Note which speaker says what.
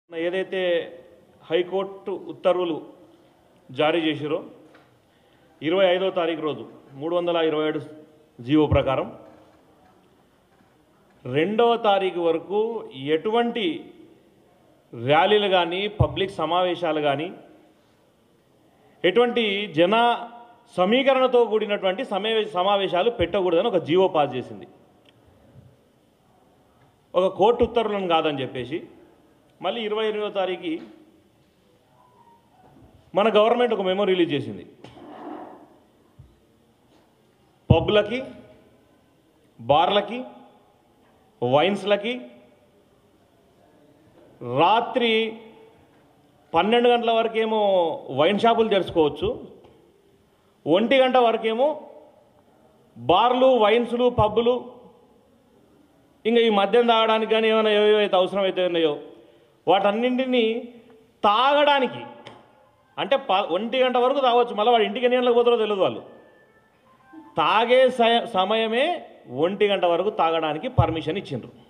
Speaker 1: ఏదైతే హైకోర్టు ఉత్తర్వులు జారీ చేసిరో ఇరవై ఐదో తారీఖు రోజు మూడు వందల ఇరవై ఏడు జీవో ప్రకారం రెండవ తారీఖు వరకు ఎటువంటి ర్యాలీలు కానీ పబ్లిక్ సమావేశాలు కానీ ఎటువంటి జన సమీకరణతో కూడినటువంటి సమావే సమావేశాలు పెట్టకూడదని ఒక జీవో పాస్ చేసింది ఒక కోర్టు ఉత్తర్వులను కాదని చెప్పేసి మళ్ళీ ఇరవై ఎనిమిదో తారీఖు మన గవర్నమెంట్ ఒక మెమో రిలీజ్ చేసింది పబ్లకి బార్లకి వైన్స్లకి రాత్రి పన్నెండు గంటల వరకేమో వైన్ షాపులు తెరుచుకోవచ్చు ఒంటి గంట వరకేమో బార్లు వైన్స్లు పబ్బులు ఇంకా ఈ మద్యం తాగడానికి కానీ ఏమైనా ఏవైతే అవసరం అయితే ఉన్నాయో వాటన్నింటినీ తాగడానికి అంటే ప ఒంటి గంట వరకు తాగొచ్చు మళ్ళీ వాడు ఇంటికి ఎన్ని గంటలకు పోతారో తెలియదు వాళ్ళు తాగే సయ- సమయమే ఒంటి గంట వరకు తాగడానికి పర్మిషన్ ఇచ్చిండ్రు